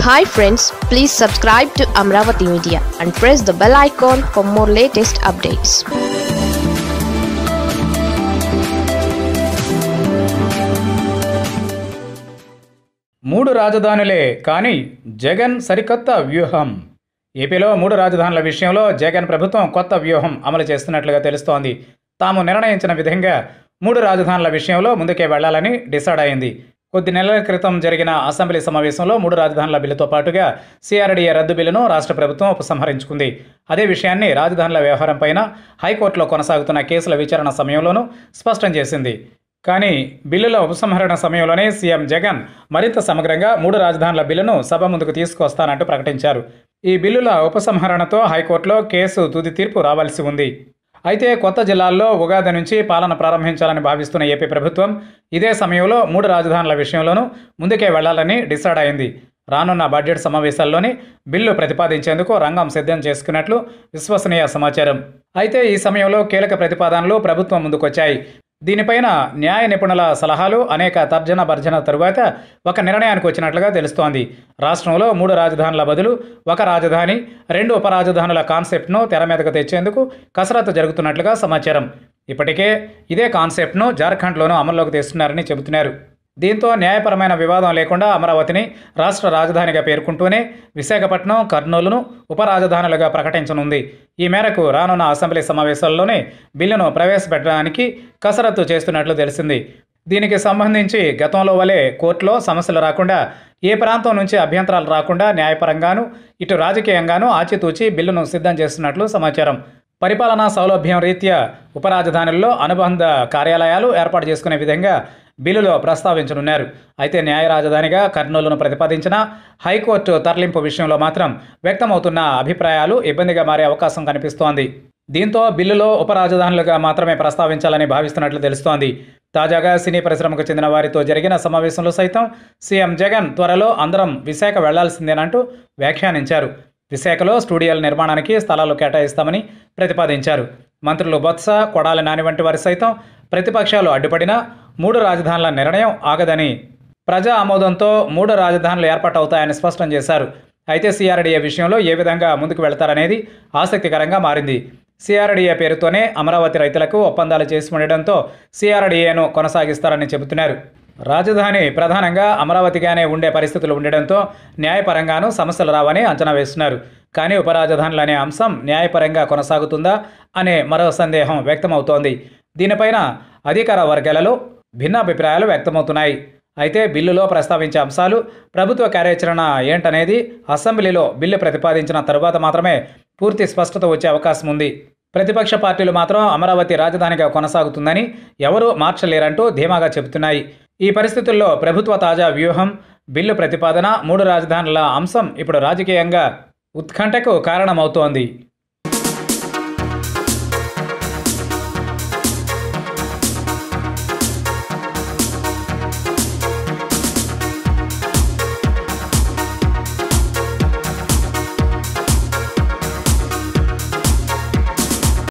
hi friends please subscribe to Amaravati media and press the bell icon for more latest updates మూడు రాజధానులే కానీ జగన్ సరికొత్త వ్యూహం ఏపీలో మూడు రాజధానుల విషయంలో జగన్ ప్రభుత్వం కొత్త వ్యూహం అమలు చేస్తున్నట్లుగా తెలుస్తోంది తాము నిర్ణయించిన విధంగా మూడు రాజధానుల విషయంలో ముందుకే వెళ్లాలని డిసైడ్ అయింది కొద్ది నెలల క్రితం జరిగిన అసెంబ్లీ సమావేశంలో మూడు రాజధానుల బిల్లుతో పాటుగా సిఆర్డీఏ రద్దు బిల్లును రాష్ట్ర ప్రభుత్వం ఉపసంహరించుకుంది అదే విషయాన్ని రాజధానుల వ్యవహారం పైన హైకోర్టులో కొనసాగుతున్న కేసుల విచారణ సమయంలోనూ స్పష్టం చేసింది కానీ బిల్లుల ఉపసంహరణ సమయంలోనే సీఎం జగన్ మరింత సమగ్రంగా మూడు రాజధానుల బిల్లును సభ ముందుకు తీసుకొస్తానంటూ ప్రకటించారు ఈ బిల్లుల ఉపసంహరణతో హైకోర్టులో కేసు తుది తీర్పు రావాల్సి ఉంది అయితే కొత్త జిల్లాల్లో ఉగాది నుంచి పాలన ప్రారంభించాలని భావిస్తున్న ఏపీ ప్రభుత్వం ఇదే సమయంలో మూడు రాజధానుల విషయంలోనూ ముందుకే వెళ్లాలని డిసైడ్ అయింది రానున్న బడ్జెట్ సమావేశాల్లోనే బిల్లు ప్రతిపాదించేందుకు రంగం సిద్ధం చేసుకున్నట్లు విశ్వసనీయ సమాచారం అయితే ఈ సమయంలో కీలక ప్రతిపాదనలు ప్రభుత్వం ముందుకొచ్చాయి దీనిపైన న్యాయ నిపుణుల సలహాలు అనేక తర్జన భర్జన తరువాత ఒక నిర్ణయానికి వచ్చినట్లుగా తెలుస్తోంది రాష్ట్రంలో మూడు రాజధానుల బదులు ఒక రాజధాని రెండు ఉప రాజధానుల కాన్సెప్ట్ను తెర మీదకు తెచ్చేందుకు కసరత్తు జరుగుతున్నట్లుగా సమాచారం ఇప్పటికే ఇదే కాన్సెప్ట్ను జార్ఖండ్లోనూ అమల్లోకి తెస్తున్నారని చెబుతున్నారు దీంతో న్యాయపరమైన వివాదం లేకుండా అమరావతిని రాష్ట్ర రాజధానిగా పేర్కొంటూనే విశాఖపట్నం కర్నూలును ఉప రాజధానులుగా ప్రకటించనుంది ఈ మేరకు రానున్న అసెంబ్లీ సమావేశాల్లోనే బిల్లును ప్రవేశపెట్టడానికి కసరత్తు చేస్తున్నట్లు తెలిసింది దీనికి సంబంధించి గతంలో వలె కోర్టులో సమస్యలు రాకుండా ఏ ప్రాంతం నుంచి అభ్యంతరాలు రాకుండా న్యాయపరంగానూ ఇటు రాజకీయంగానూ ఆచితూచి బిల్లును సిద్ధం చేస్తున్నట్లు సమాచారం పరిపాలనా సౌలభ్యం రీత్యా ఉపరాజధానుల్లో అనుబంధ కార్యాలయాలు ఏర్పాటు చేసుకునే విధంగా బిల్లులో ప్రస్తావించనున్నారు అయితే న్యాయ రాజధానిగా కర్నూలును ప్రతిపాదించిన హైకోర్టు తరలింపు విషయంలో మాత్రం వ్యక్తమవుతున్న అభిప్రాయాలు ఇబ్బందిగా మారే అవకాశం కనిపిస్తోంది దీంతో బిల్లులో ఉపరాజధానులుగా మాత్రమే ప్రస్తావించాలని భావిస్తున్నట్లు తెలుస్తోంది తాజాగా సినీ పరిశ్రమకు చెందిన వారితో జరిగిన సమావేశంలో సైతం సీఎం జగన్ త్వరలో అందరం విశాఖ వెళ్లాల్సిందేనంటూ వ్యాఖ్యానించారు విశాఖలో స్టూడియోల నిర్మాణానికి స్థలాలు కేటాయిస్తామని ప్రతిపాదించారు మంత్రులు బొత్స కొడాలి నాని వంటి వారు సైతం ప్రతిపక్షాలు అడ్డుపడినా మూడు రాజధానుల నిర్ణయం ఆగదని ప్రజా ఆమోదంతో మూడు రాజధానులు ఏర్పాటవుతాయని స్పష్టం చేశారు అయితే సిఆర్డీఏ విషయంలో ఏ విధంగా ముందుకు వెళతారనేది ఆసక్తికరంగా మారింది సిఆర్డీఏ పేరుతోనే అమరావతి రైతులకు ఒప్పందాలు చేసి ఉండడంతో సిఆర్డీఏను కొనసాగిస్తారని చెబుతున్నారు రాజధాని ప్రధానంగా అమరావతిగానే ఉండే పరిస్థితులు ఉండడంతో న్యాయపరంగానూ సమస్యలు రావని అంచనా వేస్తున్నారు కానీ ఉపరాజధానులు అనే అంశం న్యాయపరంగా కొనసాగుతుందా అనే మరో సందేహం వ్యక్తమవుతోంది దీనిపైన అధికార వర్గాలలో భిన్నాభిప్రాయాలు వ్యక్తమవుతున్నాయి అయితే బిల్లులో ప్రస్తావించే అంశాలు ప్రభుత్వ కార్యాచరణ ఏంటనేది అసెంబ్లీలో బిల్లు ప్రతిపాదించిన తరువాత మాత్రమే పూర్తి స్పష్టత వచ్చే అవకాశం ఉంది ప్రతిపక్ష పార్టీలు మాత్రం అమరావతి రాజధానిగా కొనసాగుతుందని ఎవరూ మార్చలేరంటూ ధీమాగా చెబుతున్నాయి ఈ పరిస్థితుల్లో ప్రభుత్వ తాజా వ్యూహం బిల్లు ప్రతిపాదన మూడు రాజధానుల అంశం ఇప్పుడు రాజకీయంగా ఉత్కంఠకు కారణమవుతోంది